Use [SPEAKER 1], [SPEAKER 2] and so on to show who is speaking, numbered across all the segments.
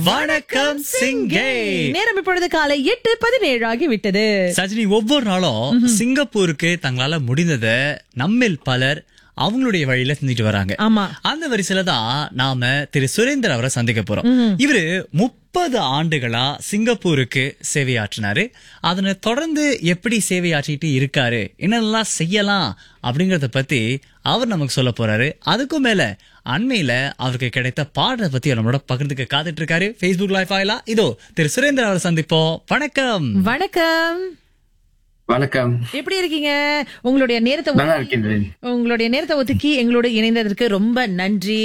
[SPEAKER 1] வணக்கம் சிங்கே
[SPEAKER 2] நேரம் இப்பொழுது காலை எட்டு பதினேழு ஆகிவிட்டது
[SPEAKER 1] சஜினி ஒவ்வொரு நாளும் சிங்கப்பூருக்கு தங்களால முடிந்ததை நம்மில் பலர் அவங்களுடைய வழியில செஞ்சுட்டு வராங்க
[SPEAKER 2] ஆமா
[SPEAKER 1] அந்த வரிசையில தான் நாம திரு சுரேந்தர் அவரை சந்திக்க போறோம் இவரு முப்பது ஆண்டுகளா சிங்கப்பூருக்கு சேவையாற்றினாரு அதனை தொடர்ந்து எப்படி சேவையாற்றிட்டு இருக்காரு என்னென்னலாம் செய்யலாம் அப்படிங்கறத பத்தி அவர் நமக்கு சொல்ல போறாரு அதுக்கும் மேல அண்மையில அவருக்கு கிடைத்த பாடலை பத்தி நம்மளோட பகிர்ந்துக்க காத்துட்டு இருக்காரு Facebook லைவ் ஆயிலா இதோ திரு சுரேந்தர் அவரை சந்திப்போம் வணக்கம்
[SPEAKER 2] வணக்கம்
[SPEAKER 3] வணக்கம்
[SPEAKER 2] எப்படி இருக்கீங்க உங்களுடைய நேரத்தை ஒதுக்கி-
[SPEAKER 3] நல்லா இருக்கின்றேன்
[SPEAKER 2] உங்களுடைய நேரத்தை ஒதுக்கி எங்களோட இணைந்ததற்கு ரொம்ப நன்றி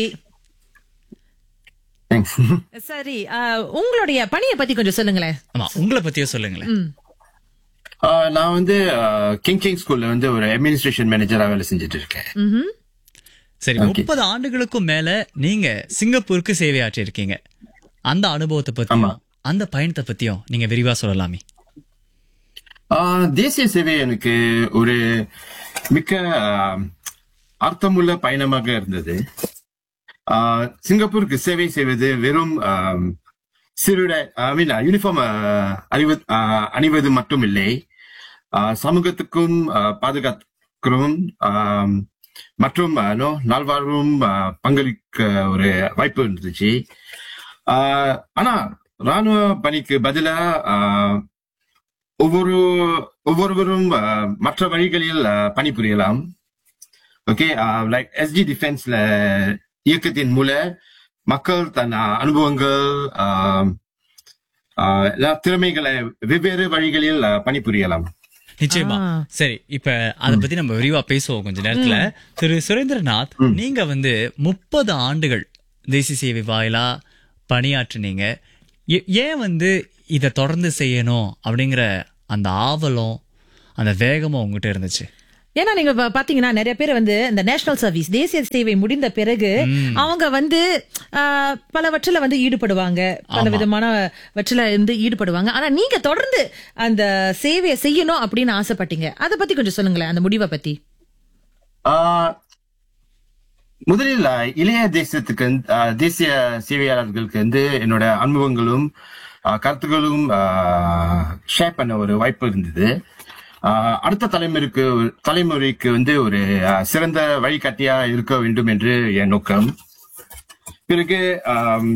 [SPEAKER 3] தேங்க்ஸ்
[SPEAKER 2] சரி ஆ, உங்களுடைய பணியை பத்தி கொஞ்சம் சொல்லுங்களேன்
[SPEAKER 1] ஆமா உங்களை பத்தியே சொல்லுங்களேன்
[SPEAKER 2] ம்.
[SPEAKER 3] நான் வந்து கிங் கிங் ஸ்கூல்ல வந்து ஒரு அட்மினிஸ்ட்ரேஷன் மேனேஜரா வேலை செஞ்சுட்டு இருக்கேன்
[SPEAKER 2] ம்ஹும்.
[SPEAKER 1] சரி முப்பது ஆண்டுகளுக்கும் மேல நீங்க சிங்கப்பூருக்கு சேவையாற்றி இருக்கீங்க அந்த அனுபவத்தை பத்தியும்
[SPEAKER 3] ஆமா.
[SPEAKER 1] அந்த பயணத்தை பத்தியும் நீங்க விரிவா சொல்லலாமே
[SPEAKER 3] ஆஹ், தேசிய சேவை எனக்கு ஒரு மிக்க ஆஹ், அர்த்தமுள்ள பயணமாக இருந்தது ஆஹ், சிங்கப்பூருக்கு சேவை செய்வது வெறும் ஆஹ், சிறுட ஐ மீன் யூனிஃபார்ம் அறிவது ஆஹ், அணிவது மட்டும் இல்லை ஆஹ், சமூகத்துக்கும் ஆஹ், பாதுகாக்கிறோம் ஆஹ், மற்றும் ஆஹ், no, நல்வாழ்வும் ஆஹ், பங்களிக்க ஒரு வாய்ப்பு இருந்துச்சு ஆஹ், ஆனா ராணுவ பணிக்கு பதிலா ஆஹ், ஒவ்வொரு ஒவ்வொருவரும் ஆஹ், மற்ற வழிகளில் ஆஹ், பணிபுரியலாம் ஓகே லைக் எஸ்ஜி டிஃபென்ஸ்ல இயக்கத்தின் மூலம் மக்கள் தன் ஆஹ், அனுபவங்கள் ஆஹ், ஆஹ், எல்லா திறமைகளை வெவ்வேறு வழிகளில் ஆஹ், பணிபுரியலாம்
[SPEAKER 1] நிச்சயமா
[SPEAKER 2] ஆ.
[SPEAKER 1] சரி இப்ப அத பத்தி நம்ம விரிவா பேசுவோம் கொஞ்ச நேரத்துல திரு சுரேந்திரநாத் நீங்க வந்து முப்பது ஆண்டுகள் தேசிய சேவை வாயிலா பணியாற்றுனீங்க ஏ- ஏன் வந்து இத தொடர்ந்து செய்யணும் அப்படிங்கிற அந்த ஆவலும் அந்த வேகமும் உங்ககிட்ட இருந்துச்சு
[SPEAKER 2] ஏன்னா நீங்க பா- பாத்தீங்கன்னா நிறைய பேர் வந்து இந்த நேஷனல் சர்வீஸ் தேசிய சேவை முடிந்த பிறகு அவங்க வந்து ஆ, பலவற்றில வந்து ஈடுபடுவாங்க பல விதமான வற்றில இருந்து ஈடுபடுவாங்க ஆனா நீங்க தொடர்ந்து அந்த சேவையை செய்யணும் அப்படின்னு ஆசைப்பட்டீங்க அதை பத்தி கொஞ்சம் சொல்லுங்களேன் அந்த முடிவை பத்தி
[SPEAKER 3] ஆஹ், முதலில் ஆஹ், இளைய தேசத்துக்கு வந்து, ஆஹ், தேசிய சேவையாளர்களுக்கு வந்து என்னோட அனுபவங்களும் ஆஹ், கருத்துக்களும் ஷேர் பண்ண ஒரு வாய்ப்பு இருந்தது ஆஹ், அடுத்த தலைமுறைக்கு தலைமுறைக்கு வந்து ஒரு ஆஹ், சிறந்த வழிகாட்டியா இருக்க வேண்டும் என்று என் நோக்கம் பிறகு ஆம்,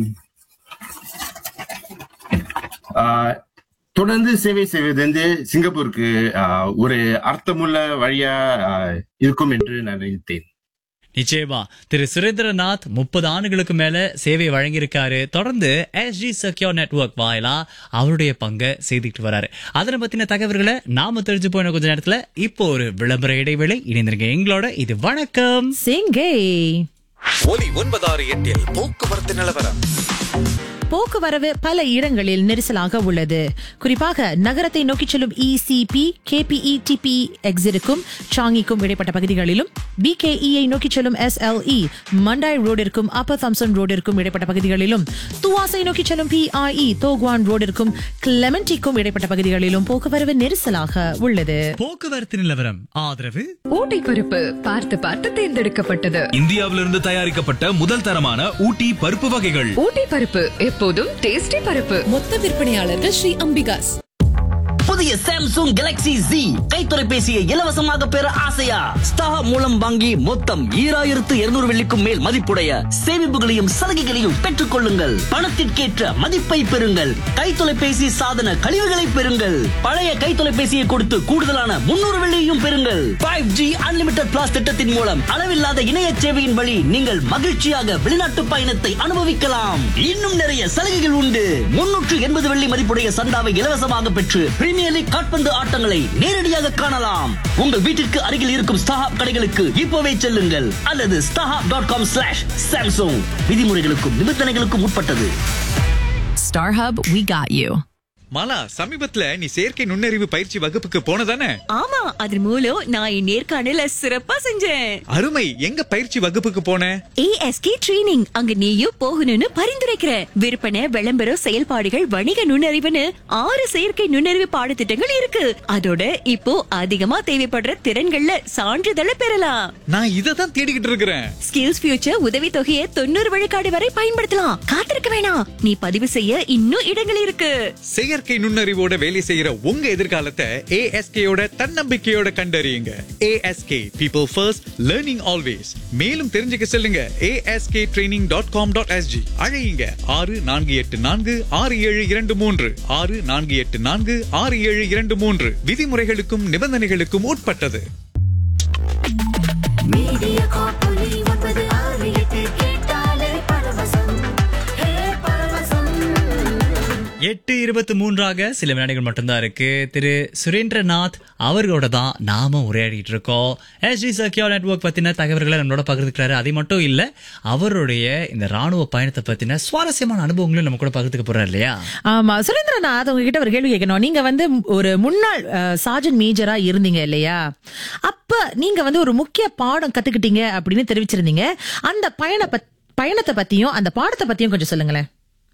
[SPEAKER 3] ஆஹ், தொடர்ந்து சேவை செய்வது வந்து சிங்கப்பூருக்கு ஆஹ், ஒரு அர்த்தமுள்ள வழியா ஆஹ், இருக்கும் என்று நான் நினைத்தேன்
[SPEAKER 1] நிச்சயமா திரு சுரேந்திரநாத் முப்பது ஆண்டுகளுக்கு மேல சேவை வழங்கியிருக்காரு தொடர்ந்து எஸ்ஜி செக்யூர் நெட்வொர்க் வாயிலா அவருடைய பங்கை செய்துக்கிட்டு வராரு அதனை பத்தின தகவல்களை நாம தெரிஞ்சு போன கொஞ்ச நேரத்துல இப்போ ஒரு விளம்பர இடைவேளை இணைந்திருங்க எங்களோட இது வணக்கம்
[SPEAKER 2] சிங்கே
[SPEAKER 4] ஒலி ஒன்பதாறு எட்டில் போக்குவரத்து நிலவரம்
[SPEAKER 2] போக்குவரவு பல இடங்களில் நெரிசலாக உள்ளது குறிப்பாக நகரத்தை நோக்கி செல்லும் இசிபி கேபிஇ டிபி எக்ஸிற்கும் சாங்கிக்கும் இடைப்பட்ட பகுதிகளிலும் பிகேஇயை நோக்கி செல்லும் எஸ்எல்இ மண்டாய் ரோடிற்கும் அப்பர் தம்சன் ரோடிற்கும் இடைப்பட்ட பகுதிகளிலும் துவாசை நோக்கி செல்லும் பிஐஇ தோக்வான் ரோடிற்கும் கிளெமெண்டிக்கும் இடைப்பட்ட பகுதிகளிலும் போக்குவரவு நெரிசலாக உள்ளது
[SPEAKER 1] போக்குவரத்து நிலவரம் ஆதரவு
[SPEAKER 5] ஊட்டி பருப்பு பார்த்து பார்த்து தேர்ந்தெடுக்கப்பட்டது
[SPEAKER 6] இந்தியாவிலிருந்து தயாரிக்கப்பட்ட முதல் தரமான ஊட்டி பருப்பு வகைகள்
[SPEAKER 5] ஊட்டி பருப்பு எப்போதும் டேஸ்டி பருப்பு
[SPEAKER 7] மொத்த விற்பனையாளர்கள் ஸ்ரீ அம்பிகாஸ்
[SPEAKER 8] புதிய சாம்சங் கேலக்ஸி Z கை தொலைபேசியை இலவசமாக பெற ஆசையா ஸ்டார் மூலம் வாங்கி மொத்தம் ஈராயிரத்து இருநூறு வெள்ளிக்கும் மேல் மதிப்புடைய சேமிப்புகளையும் சலுகைகளையும் பெற்றுக் கொள்ளுங்கள் பணத்திற்கேற்ற மதிப்பை பெறுங்கள் கை தொலைபேசி சாதன கழிவுகளை பெறுங்கள் பழைய கை தொலைபேசியை கொடுத்து கூடுதலான முன்னூறு வெள்ளியையும் பெறுங்கள் ஃபைவ் ஜி அன்லிமிட்டட் பிளாஸ் திட்டத்தின் மூலம் அளவில்லாத இணைய சேவையின் வழி நீங்கள் மகிழ்ச்சியாக வெளிநாட்டு பயணத்தை அனுபவிக்கலாம் இன்னும் நிறைய சலுகைகள் உண்டு முன்னூற்று எண்பது வெள்ளி மதிப்புடைய சந்தாவை இலவசமாக பெற்று பிரீமியர் லீக் காட்பந்து ஆட்டங்களை நேரடியாக காணலாம் உங்கள் வீட்டிற்கு அருகில் இருக்கும் ஸ்டாஹாப் கடைகளுக்கு இப்போவே செல்லுங்கள் அல்லது StarHub dot com slash Samsung விதிமுறைகளுக்கும் நிபந்தனைகளுக்கும் உட்பட்டது
[SPEAKER 5] StarHub we got you
[SPEAKER 4] Mala சமீபத்துல நீ செயற்கை நுண்ணறிவு பயிற்சி வகுப்புக்கு போனதானே
[SPEAKER 9] ஆமா அது மூலம் நான் என் நேர்காணல சிறப்பா செஞ்சேன்
[SPEAKER 4] அருமை எங்க பயிற்சி வகுப்புக்கு போன
[SPEAKER 9] ஏஎஸ்கே ட்ரெய்னிங் அங்க நீயும் போகணும்னு பரிந்துரைக்கிற விற்பனை விளம்பரம் செயல்பாடுகள் வணிக நுண்ணறிவுன்னு ஆறு செயற்கை நுண்ணறிவு பாடத்திட்டங்கள் இருக்கு அதோட இப்போ அதிகமா தேவைப்படுற திறன்கள்ல சான்றிதழை பெறலாம்
[SPEAKER 4] நான் இதை தான் தேடிக்கிட்டு இருக்கிறேன்
[SPEAKER 9] ஸ்கில்ஸ் ஃபியூச்சர் உதவி தொகையை தொண்ணூறு விழுக்காடு வரை பயன்படுத்தலாம் காத்திருக்க வேணாம் நீ பதிவு செய்ய இன்னும் இடங்கள் இருக்கு
[SPEAKER 4] செயற்கை நுண்ணறிவோட வேலை செய்யற உங்க எதிர்காலத்தை ஏஎஸ்கேயோட தன்னம்பிக்கையோட கண்டறியுங்க ASK people first learning always மேலும் தெரிஞ்சுக்க செல்லுங்க ASK training dot com dot SG அழையுங்க ஆறு நான்கு எட்டு நான்கு ஆறு ஏழு இரண்டு மூன்று ஆறு நான்கு எட்டு நான்கு ஆறு ஏழு இரண்டு மூன்று விதிமுறைகளுக்கும் நிபந்தனைகளுக்கும் உட்பட்டது
[SPEAKER 1] எட்டு இருபத்தி மூன்றாக சில வினாடிகள் மட்டும்தான் இருக்கு திரு சுரேந்திரநாத் அவர்களோட தான் நாம உரையாடிட்டு இருக்கோம் எஸ்டி சர்க்கியோ நெட்வொர்க் பத்தின தகவல்களை நம்மளோட பகிர்ந்துக்கிறாரு அது மட்டும் இல்ல அவருடைய இந்த ராணுவ பயணத்தை பத்தின சுவாரஸ்யமான அனுபவங்களும் நம்ம கூட பகிர்ந்துக்க போறாரு இல்லையா
[SPEAKER 2] ஆமா சுரேந்திரநாத் உங்ககிட்ட ஒரு கேள்வி கேட்கணும் நீங்க வந்து ஒரு முன்னாள் சார்ஜன் மேஜரா இருந்தீங்க இல்லையா அப்ப நீங்க வந்து ஒரு முக்கிய பாடம் கத்துக்கிட்டீங்க அப்படின்னு தெரிவிச்சிருந்தீங்க அந்த பயண பத்- பயணத்தை பத்தியும் அந்த பாடத்தை பத்தியும் கொஞ்சம் சொல்லுங்களேன்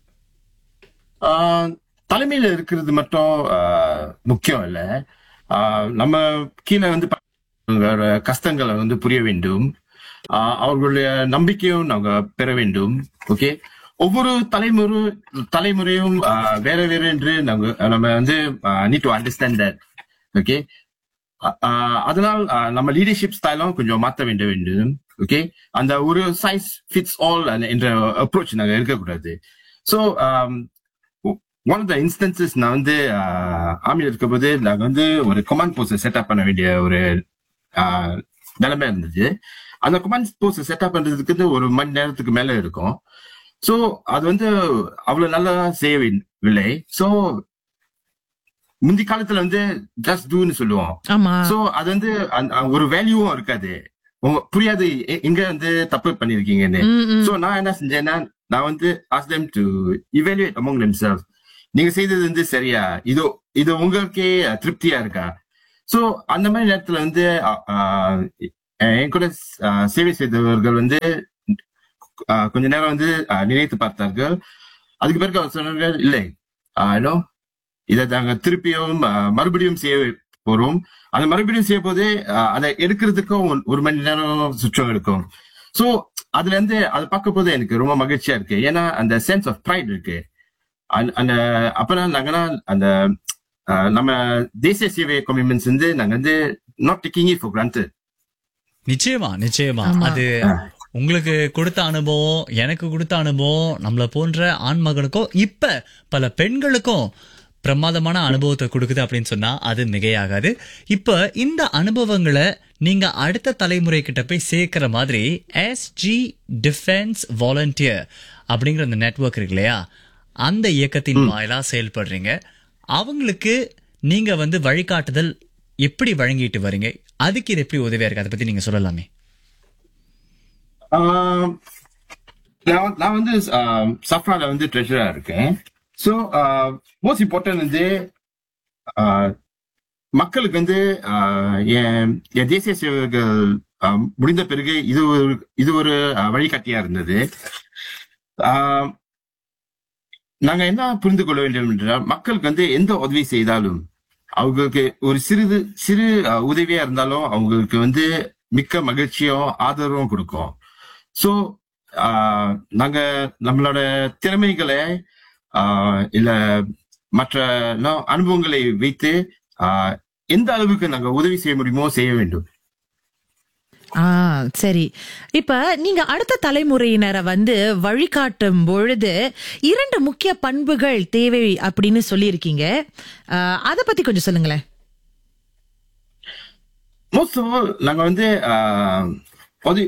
[SPEAKER 3] ஆஹ் தலைமையில இருக்கிறது மட்டும் ஆஹ் முக்கியம் இல்ல ஆஹ் நம்ம கீழே வந்து ப- அவங்களோட கஷ்டங்களை வந்து புரிய வேண்டும் ஆஹ் அவர்களுடைய நம்பிக்கையும் நாங்க பெற வேண்டும் ஓகே ஒவ்வொரு தலைமுறை தலைமுறையும் ஆஹ் வேற வேற என்று நாங்க நம்ம வந்து need to understand that okay அதனால் ஆஹ் நம்ம லீடர்ஷிப் ஸ்டைலும் கொஞ்சம் மாற்ற வேண்ட வேண்டும் ஓகே அந்த ஒரு சைஸ் ஃபிட்ஸ் ஆல் என்ற அப்ரோச் நாங்க இருக்கக்கூடாது so one of the instances நான் வந்து ஆர்மியில் இருக்கும்போது நாங்கள் வந்து ஒரு கமாண்ட் போஸ்ட் செட்டப் பண்ண வேண்டிய ஒரு ஆஹ், நிலைமை இருந்தது அந்த கமாண்ட் போஸ்ட் செட்டப் பண்றதுக்கு வந்து ஒரு மணி நேரத்துக்கு மேல இருக்கும் ஸோ அது வந்து அவ்வளவு நல்லா செய்யவில்லை ஸோ முந்தி காலத்துல வந்து ஜஸ்ட் டூன்னு சொல்லுவோம்
[SPEAKER 2] ஆமா
[SPEAKER 3] சோ அது வந்து அந்த- அ- ஒரு வேல்யூவும் இருக்காது உங்க- புரியாது எ- எங்க வந்து தப்பு பண்ணிருக்கீங்கன்னு
[SPEAKER 2] ம், ம்.
[SPEAKER 3] சோ நான் என்ன செஞ்சேன்னா நான் வந்து ask them to evaluate among themselves நீங்க செய்தது வந்து சரியா இதோ இது உங்களுக்கே அ, திருப்தியா இருக்கா சோ அந்த மாதிரி நேரத்துல வந்து அ, அ, என் கூட அ, சேவை செய்தவர்கள் வந்து அ, கொஞ்ச நேரம் வந்து அ, நினைத்து பார்த்தார்கள் அதுக்கு பிறகு அவர் சொன்னார்கள் இல்லை ஏன்னோ இதை நாங்க திருப்பியும் அ, மறுபடியும் செய்ய போறோம் அந்த மறுபடியும் செய்ய போது அஹ், அதை எடுக்கிறதுக்கும் ஒரு- ஒரு மணி நேரம் சுற்றம் இருக்கும் சோ அதுல இருந்து அதை பார்க்க போது எனக்கு ரொம்ப மகிழ்ச்சியா இருக்கு ஏன்னா அந்த சென்ஸ் ஆஃப் ப்ரைட் இருக்கு அந்த- அந்த அப்பதான் நாங்கன்னா அந்த அஹ், நம்ம தேசிய சேவை கமிட்மெண்ட்ஸ் வந்து நாங்க வந்து not taking it for granted
[SPEAKER 1] நிச்சயமா நிச்சயமா
[SPEAKER 2] ஆமா.
[SPEAKER 1] அது உங்களுக்கு கொடுத்த அனுபவம் எனக்கு கொடுத்த அனுபவம் நம்மள போன்ற ஆண் மகனுக்கும் இப்ப பல பெண்களுக்கும் பிரமாதமான அனுபவத்தை கொடுக்குது அப்படின்னு சொன்னா அது மிகையாகாது இப்ப இந்த அனுபவங்களை நீங்க அடுத்த தலைமுறை கிட்ட போய் சேர்க்கிற மாதிரி எஸ்ஜி டிஃபென்ஸ் வாலண்டியர் அப்படிங்கிற அந்த நெட்வொர்க் இருக்கு இல்லையா அந்த இயக்கத்தின் வாயிலா செயல்படுறீங்க அவங்களுக்கு நீங்க வந்து வழிகாட்டுதல் எப்படி வழங்கிட்டு வரீங்க அதுக்கு இது எப்படி உதவியா இருக்கு அதை பத்தி நீங்க சொல்லலாமே
[SPEAKER 3] ஆஹ் நான் நான் வந்து சஃப்ரால வந்து ட்ரெஷரா இருக்கேன் ஸோ மோஸ்ட் இம்பார்ட்டன்ட் வந்து ஆஹ் மக்களுக்கு வந்து ஆஹ் என் என் தேசிய சேவைகள் ஆஹ் முடிந்த பிறகு இது ஒரு இது ஒரு ஆஹ் வழிகாட்டியா இருந்தது ஆஹ் நாங்க என்ன புரிந்து கொள்ள வேண்டும் என்றால் மக்களுக்கு வந்து எந்த உதவி செய்தாலும் அவங்களுக்கு ஒரு சிறிது சிறு ஆஹ் உதவியா இருந்தாலும் அவங்களுக்கு வந்து மிக்க மகிழ்ச்சியும் ஆதரவும் கொடுக்கும் ஸோ நாங்க நம்மளோட திறமைகளை ஆஹ் இல்ல மற்ற நா- அனுபவங்களை வைத்து ஆஹ் எந்த அளவுக்கு நாங்க உதவி செய்ய முடியுமோ செய்ய வேண்டும்
[SPEAKER 2] ஆ சரி இப்ப நீங்க அடுத்த தலைமுறையினரை வந்து வழிகாட்டும் பொழுது இரண்டு முக்கிய பண்புகள் தேவை அப்படின்னு சொல்லியிருக்கீங்க அத பத்தி கொஞ்சம் சொல்லுங்களேன்
[SPEAKER 3] மோஸ்ட் ஆஃப் ஆல் நாங்க வந்து ஆஹ், உதவி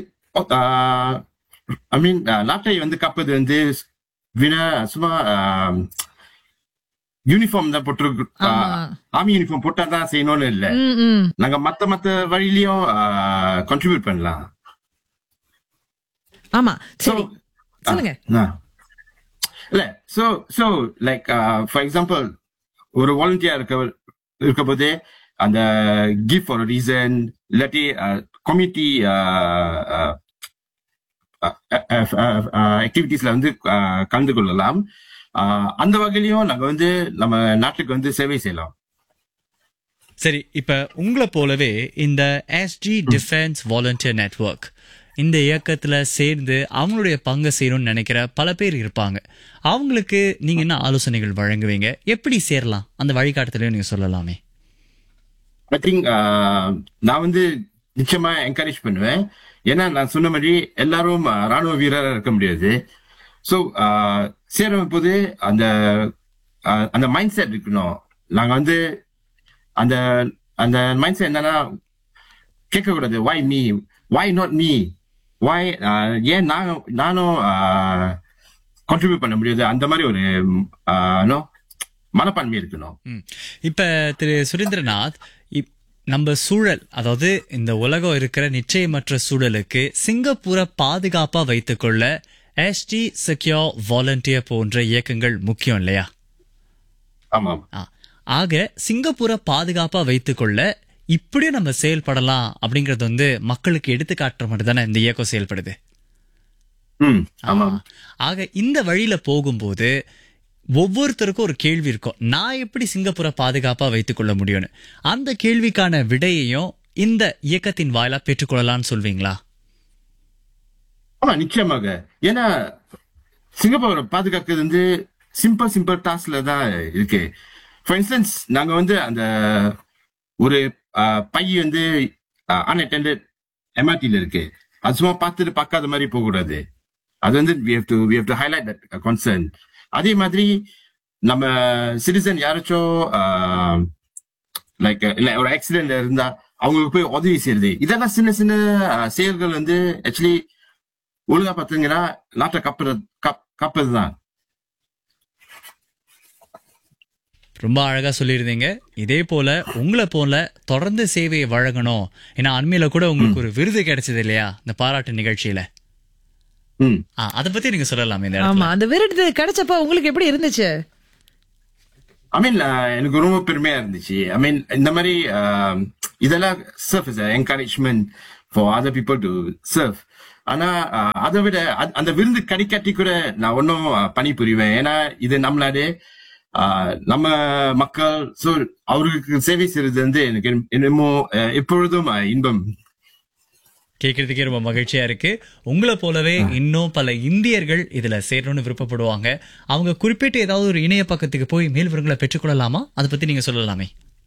[SPEAKER 3] ஐ மீன் நாட்டை வந்து காப்பது வந்து வினா சும்மா யூனிஃபார்ம் தான் போட்டு
[SPEAKER 2] ஆமா.
[SPEAKER 3] ஆர்மி யூனிஃபார்ம் போட்டா தான் செய்யணும்னு இல்ல
[SPEAKER 2] ம், ம்.
[SPEAKER 3] நாங்க மத்த மத்த வழியிலயும் கான்ட்ரிபியூட் பண்ணலாம்
[SPEAKER 2] ஆமா சரி சொல்லுங்க
[SPEAKER 3] Ah. இல்ல so so like for example ஒரு வாலண்டியர் இருக்க இருக்க போது அந்த கிவ் ஃபார் ரீசன் இல்லாட்டி கம்யூனிட்டி ஆக்டிவிட்டீஸ்ல வந்து அஹ், கலந்து கொள்ளலாம் அஹ், அந்த வகையிலையும் நாங்க வந்து நம்ம நாட்டுக்கு வந்து சேவை செய்யலாம்
[SPEAKER 1] சரி இப்ப உங்களை போலவே இந்த எஸ்ஜி டிஃபென்ஸ் வாலண்டியர் நெட்வொர்க் இந்த இயக்கத்துல சேர்ந்து அவங்களுடைய பங்கு செய்யணும்னு நினைக்கிற பல பேர் இருப்பாங்க அவங்களுக்கு நீங்க என்ன ஆலோசனைகள் வழங்குவீங்க எப்படி சேரலாம் அந்த வழிகாட்டுதலையும் நீங்க சொல்லலாமே
[SPEAKER 3] ஐ திங்க் நான் வந்து நிச்சயமா என்கரேஜ் பண்ணுவேன் ஏன்னா நான் சொன்ன மாதிரி எல்லாரும் அஹ், ராணுவ வீரரா இருக்க முடியாது ஸோ சேரும் போது அந்த அஹ், அந்த மைண்ட் செட் இருக்கணும் நாங்க வந்து அந்த அந்த மைண்ட் செட் என்னன்னா கேட்கக்கூடாது why me why not me why ஏன் நான் நானும் கான்ட்ரிபியூட் பண்ண முடியாது அந்த மாதிரி ஒரு அஹ், no, மனப்பான்மை இருக்கணும்
[SPEAKER 1] ம். இப்ப திரு சுரேந்திரநாத் இப்- நம்ம சூழல் அதாவது இந்த உலகம் இருக்கிற நிச்சயமற்ற சூழலுக்கு சிங்கப்பூரை பாதுகாப்பா வைத்துக்கொள்ள எஸ்டி செக்யூர் வாலண்டியர் போன்ற இயக்கங்கள் முக்கியம் இல்லையா
[SPEAKER 3] ஆமாம்
[SPEAKER 1] ஆ. ஆக சிங்கப்பூரை பாதுகாப்பா வைத்துக்கொள்ள இப்படியும் நம்ம செயல்படலாம் அப்படிங்கறது வந்து மக்களுக்கு எடுத்து காட்டுற மட்டும் தானே இந்த இயக்கம் செயல்படுது
[SPEAKER 3] ம் ஆமாம்
[SPEAKER 1] ஆ. ஆக இந்த வழியில போகும்போது ஒவ்வொருத்தருக்கும் ஒரு கேள்வி இருக்கும் நான் எப்படி சிங்கப்பூரை பாதுகாப்பா வைத்துக் கொள்ள முடியும்னு அந்த கேள்விக்கான விடையையும் இந்த இயக்கத்தின் வாயிலா பெற்றுக்கொள்ளலாம்னு சொல்வீங்களா
[SPEAKER 3] ஆமா நிச்சயமாக ஏன்னா சிங்கப்பூரை பாதுகாக்கிறது வந்து சிம்பிள் சிம்பிள் டாஸ்க்ல தான் இருக்கு ஃபார் இன்ஸ்டன்ஸ் நாங்க வந்து அந்த ஒரு ஆஹ், பை வந்து அன்அட்டெண்டட் எம்ஆர்டில இருக்கு அது சும்மா பார்த்துட்டு பார்க்காத மாதிரி போகக்கூடாது அது வந்து we have to we have to highlight that concern அதே மாதிரி நம்ம சிட்டிசன் யாராச்சும் லைக் இல்ல ஒரு ஆக்சிடென்ட் இருந்தா அவங்களுக்கு போய் உதவி செய்யறது இதெல்லாம் சின்ன சின்ன ஆஹ், செயல்கள் வந்து ஆக்சுவலி ஒழுங்கா பாத்தீங்கன்னா நாட்டை கப்புறது கப் கப்பதுதான்
[SPEAKER 1] ரொம்ப அழகா சொல்லியிருந்தீங்க இதே போல உங்களை போல தொடர்ந்து சேவையை வழங்கணும் ஏன்னா அண்மையில கூட உங்களுக்கு ஒரு விருது கிடைச்சது இல்லையா இந்த பாராட்டு நிகழ்ச்சியில
[SPEAKER 3] ம்
[SPEAKER 1] ஆ, அத பத்தி நீங்க சொல்லலாமே இந்த இடத்துல
[SPEAKER 2] ஆமா அந்த விருது கிடைச்சப்ப உங்களுக்கு எப்படி இருந்துச்சு
[SPEAKER 3] ஐ மீன் எனக்கு ரொம்ப பெருமையா இருந்துச்சு ஐ மீன் இந்த மாதிரி ஆஹ், இதெல்லாம் surf is encouragement for other people to serve ஆனா ஆஹ், அதை விட அ- அந்த விருந்து கிடைக்காட்டி கூட நான் ஒன்னும் பணி புரிவேன் ஏன்னா இது நம்மளாடு ஆஹ், நம்ம மக்கள் சோ அவருக்கு சேவை செய்யறது வந்து எனக்கு என்னமோ ஆஹ், எப்பொழுதும் ஆஹ், இன்பம்
[SPEAKER 1] கேட்கறதுக்கே ரொம்ப மகிழ்ச்சியா இருக்கு உங்களை போலவே இன்னும் பல இந்தியர்கள் இதுல சேரணும்னு விருப்பப்படுவாங்க அவங்க குறிப்பிட்ட ஏதாவது ஒரு இணைய பக்கத்துக்கு போய் மேல் விவரங்களை பெற்றுக்கொள்ளலாமா அதை பத்தி நீங்க சொல்லலாமே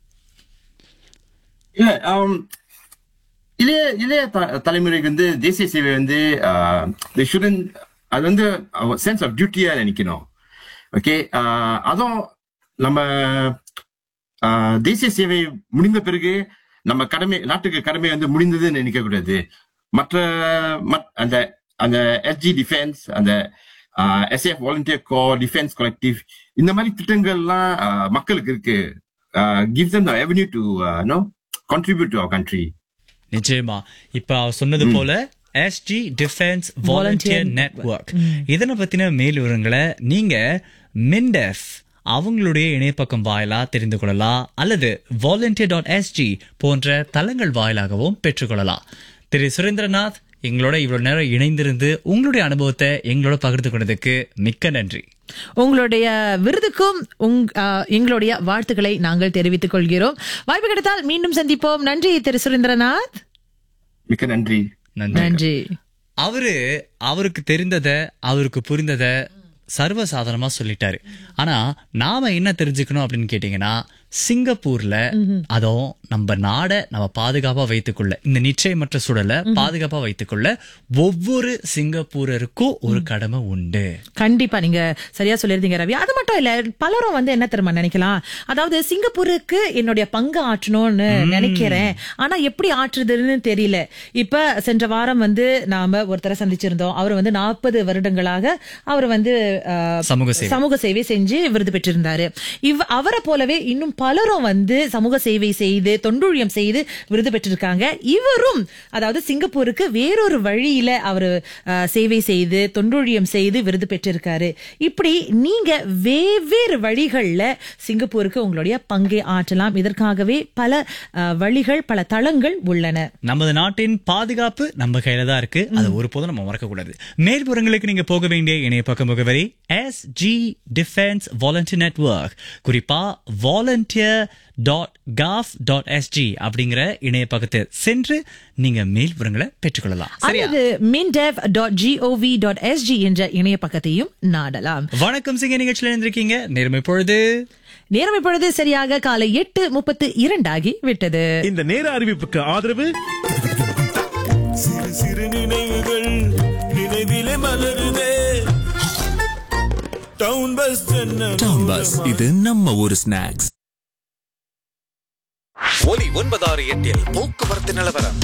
[SPEAKER 3] இல்ல ஆம், இளைய இளைய த- தலைமுறைக்கு வந்து தேசிய சேவை வந்து they shouldn't அது வந்து சென்ஸ் ஆஃப் டியூட்டியா நினைக்கணும் ஓகே அதுவும் நம்ம ஆஹ், தேசிய சேவை முடிந்த பிறகு நம்ம கடமை நாட்டுக்கு கடமை வந்து முடிந்ததுன்னு நினைக்க கூடாது மற்ற மத்- அந்த அந்த எஸ்ஜி டிஃபென்ஸ் அந்த எஸ்ஏஎஃப் வாலண்டியர் கோ டிஃபென்ஸ் கலெக்டிவ் இந்த மாதிரி திட்டங்கள்லாம் ஆஹ், மக்களுக்கு இருக்கு give them the avenue to uh, know contribute to our country
[SPEAKER 1] நிச்சயமா இப்ப அவர் சொன்னது போல எஸ்ஜி டிஃபென்ஸ் வாலண்டியர் நெட்வொர்க் இதனை பத்தின மேல் விவரங்களை நீங்க மின்டெஃப் அவங்களுடைய இணையப்பக்கம் வாயிலா தெரிந்து கொள்ளலாம் அல்லது வாலண்டியர் டாட் எஸ்ஜி போன்ற தளங்கள் வாயிலாகவும் பெற்றுக்கொள்ளலாம் திரு சுரேந்திரநாத் எங்களோட இவ்வளவு நேரம் இணைந்திருந்து உங்களுடைய அனுபவத்தை எங்களோட பகிர்ந்து கொண்டதுக்கு மிக்க நன்றி
[SPEAKER 2] உங்களுடைய விருதுக்கும் உங் ஆ, எங்களுடைய வாழ்த்துக்களை நாங்கள் தெரிவித்துக் கொள்கிறோம் வாய்ப்பு கிடைத்தால் மீண்டும் சந்திப்போம் நன்றி திரு சுரேந்திரநாத்
[SPEAKER 3] மிக்க நன்றி
[SPEAKER 1] நன்றி
[SPEAKER 2] நன்றி
[SPEAKER 1] அவரு அவருக்கு தெரிந்தத அவருக்கு புரிந்தத சர்வசாதாரணமா சொல்லிட்டாரு ஆனா நாம என்ன தெரிஞ்சுக்கணும் அப்படின்னு கேட்டீங்கன்னா சிங்கப்பூர்ல அதுவும் நம்ம நாடை நம்ம பாதுகாப்பா வைத்துக்கொள்ள இந்த நிச்சயமற்ற சூழலை பாதுகாப்பா வைத்துக்கொள்ள ஒவ்வொரு சிங்கப்பூரருக்கும் ஒரு கடமை உண்டு
[SPEAKER 2] கண்டிப்பா நீங்க சரியா சொல்லிருந்தீங்க ரவி அது மட்டும் இல்ல பலரும் வந்து என்ன தெரியுமா நினைக்கலாம் அதாவது சிங்கப்பூருக்கு என்னுடைய பங்கு ஆற்றணும்னு நினைக்கிறேன் ஆனா எப்படி ஆற்றுறதுன்னு தெரியல இப்ப சென்ற வாரம் வந்து நாம ஒருத்தரை சந்திச்சிருந்தோம் அவர் வந்து நாற்பது வருடங்களாக அவர் வந்து அஹ்,
[SPEAKER 1] சமூக சேவை
[SPEAKER 2] சமூக சேவை செஞ்சு விருது பெற்றிருந்தாரு இவ் அவரை போலவே இன்னும் பலரும் வந்து சமூக சேவை செய்து தொண்டுழியம் செய்து விருது பெற்றிருக்காங்க இவரும் அதாவது சிங்கப்பூருக்கு வேறொரு வழியில அவர் சேவை செய்து தொண்டுழியம் செய்து விருது பெற்றிருக்காரு இப்படி நீங்க வெவ்வேறு வழிகள்ல சிங்கப்பூருக்கு உங்களுடைய பங்கை ஆற்றலாம் இதற்காகவே பல அஹ், வழிகள் பல தளங்கள் உள்ளன
[SPEAKER 1] நமது நாட்டின் பாதுகாப்பு நம்ம கையில தான் இருக்கு அது ஒருபோதும் நம்ம மறக்க கூடாது மேற்புறங்களுக்கு நீங்க போக வேண்டிய இணைய பக்க முகவரி S G defence volunteer network குறிப்பா வாலண்டியர் டாட் காஃப் டாட் எஸ்ஜி அப்படிங்கிற இணைய பக்கத்தை சென்று நீங்க மேல்புறங்களை பெற்றுக்கொள்ளலாம் சரியா
[SPEAKER 2] அல்லது mindef dot G O V dot SG என்ற இணைய பக்கத்தையும் நாடலாம்
[SPEAKER 1] வணக்கம் சிங்க நிகழ்ச்சியில் இருந்திருக்கீங்க நேர்மை பொழுது
[SPEAKER 2] நேரம் இப்பொழுது சரியாக காலை எட்டு முப்பத்து இரண்டாகி விட்டது
[SPEAKER 10] இந்த நேர அறிவிப்புக்கு ஆதரவு சிறு சிறு நினைவுகள் நினைவிலே மலருதே டவுன் பஸ்
[SPEAKER 6] டவுன் பஸ் இது நம்ம ஊர் ஸ்நாக்ஸ்
[SPEAKER 4] ஒலி ஒன்பதாறு எட்டில் போக்குவரத்து நிலவரம்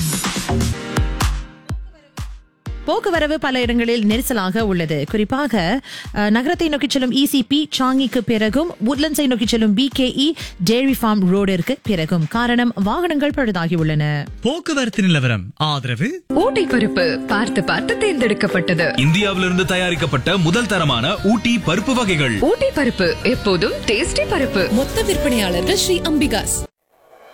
[SPEAKER 2] போக்குவரவு பல இடங்களில் நெரிசலாக உள்ளது குறிப்பாக அஹ், நகரத்தை நோக்கி செல்லும் இசிபி சாங்கிக்கு பிறகும் உட்லண்ட்ஸை நோக்கி செல்லும் பிகேஇ டேரி ஃபார்ம் ரோடிற்கு பிறகும் காரணம் வாகனங்கள் பழுதாகி உள்ளன
[SPEAKER 1] போக்குவரத்து நிலவரம் ஆதரவு
[SPEAKER 5] ஊட்டி பருப்பு பார்த்து பார்த்து தேர்ந்தெடுக்கப்பட்டது
[SPEAKER 6] இந்தியாவிலிருந்து தயாரிக்கப்பட்ட முதல் தரமான ஊட்டி பருப்பு வகைகள்
[SPEAKER 5] ஊட்டி பருப்பு எப்போதும் டேஸ்டி பருப்பு
[SPEAKER 7] மொத்த விற்பனையாளர்கள் ஸ்ரீ அம்பிகாஸ்